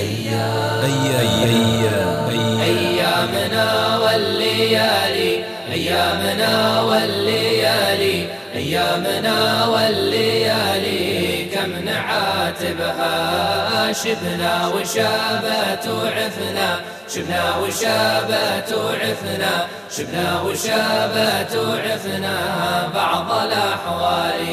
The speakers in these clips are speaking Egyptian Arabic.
أيام أيام أيامنا والليالي أيامنا والليالي أيامنا والليالي كم نعاتبها شبنا وشابت وعفنا شبنا وشابت وعفنا شبنا وشابت وعفنا بعض الأحوال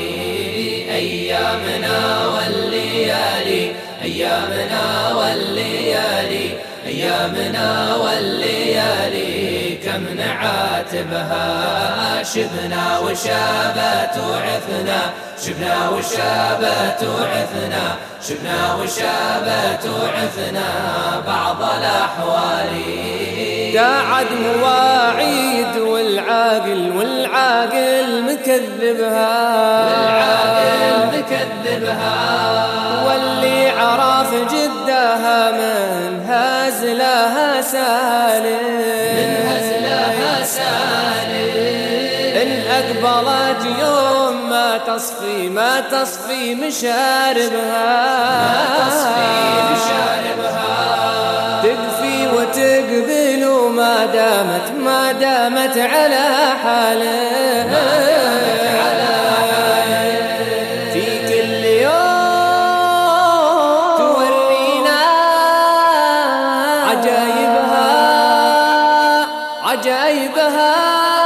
أيامنا والليالي أيامنا والليالي أيامنا والليالي كم نعاتبها شبنا وشابت وعفنا شبنا وشابت وعفنا شبنا وشابت وعفنا بعض الأحوال قاعد مواعيد والعاقل والعاقل مكذبها والعاقل مكذبها واللي عرف جدها من هزلها سالم من هزلها سالم إن أقبلت يوم ما تصفي ما تصفي مشاربها ما تصفي مشاربها تقفي وتقبل ما دامت ما دامت على حاله في كل يوم تورينا عجايبها عجايبها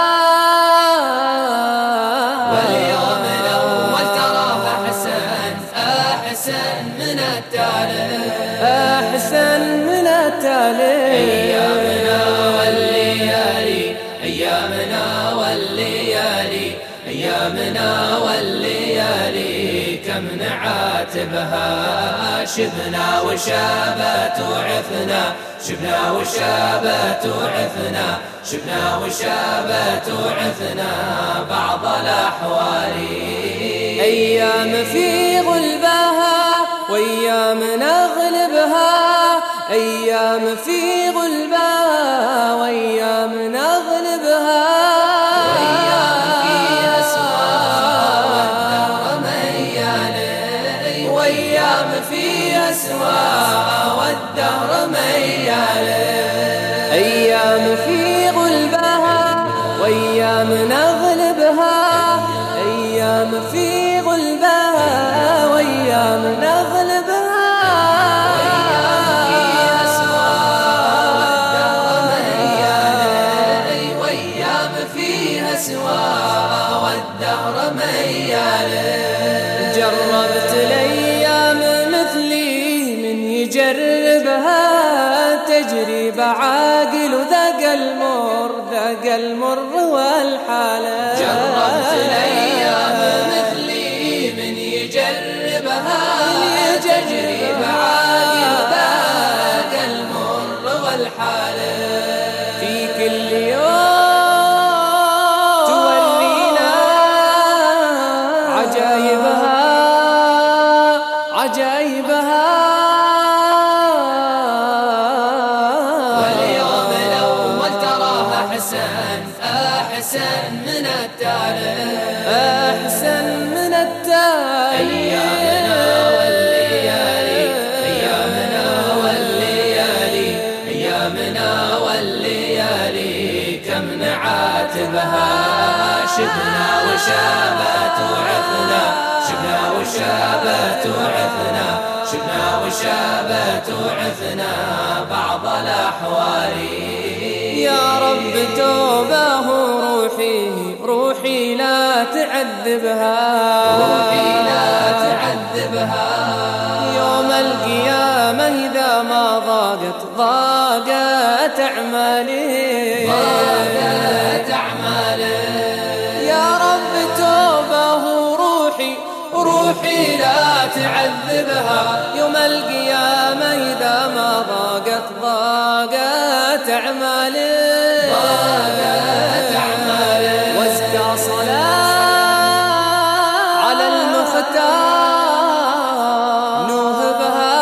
واليوم الأول تراها أحسن أحسن من التالي أحسن من التالي أيامنا والليالي أيامنا والليالي أيامنا والليالي كم نعاتبها شبنا وشابت وعفنا شبنا وشابت وعفنا شبنا وشابت وعفنا بعض الأحوال أيام في غلبها وأيام نغلبها أيام في غلبها وأيام نغلبها وأيام فيها سوا والدهر ميالي وأيام فيها سوا والدهر ميالي أيام في غلبها وأيام نغلبها أيام في غلبها وأيام نغلبها فيها سوا والدهر ميالي وأيام فيها سوا والدهر ميالي جربت الأيام مثلي من يجربها تجربة عاقل وذاق المر ذاق المر والحالة جربت الأيام مثلي من يجربها تجربة عاقل ذاك المر والحالة في كل يوم تورينا عجايبها عجايبها واليوم الأول تراها حسن أحسن من التالي أحسن من التالي أيامنا والليالي أيامنا والليالي أيامنا والليالي كم نعاتبها شبنا وشابت وعفنا شبنا وشابت وعفنا شبنا وشابت وعفنا بعض الأحوال يا رب توبه روحي روحي لا تعذبها روحي لا تعذبها يوم القيامة إذا ما ضاقت ضاقت أعمالي ضاقت أعمالي يا رب توبه روحي روحي لا تعذبها يوم القيامة إذا ما ضاقت ضاقت أعمالي ضاقت أعمالي وازكى صلاة على المختار نوهبها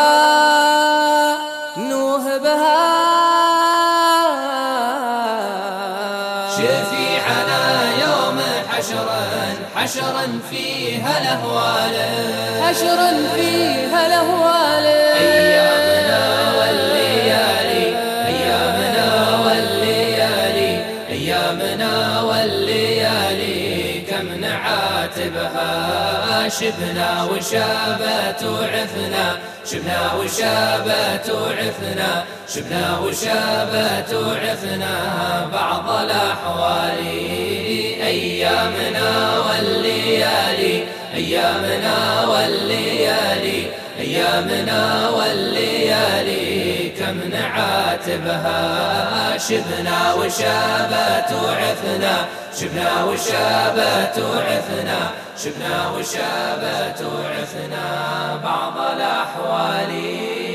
نوهبها شفيعنا يوم حشرا حشرا فيها الأهوال حشرا فيها الأهوال أيامنا شبنا وشابت وعفنا شبنا وشابت وعفنا شبنا وشابت وعفنا بعض الأحوال أيامنا والليالي أيامنا والليالي أيامنا والليالي كم نعاتبها شبنا وشابت وعفنا شبنا وشابت وعفنا شبنا وشابت وعفنا بعض الأحوال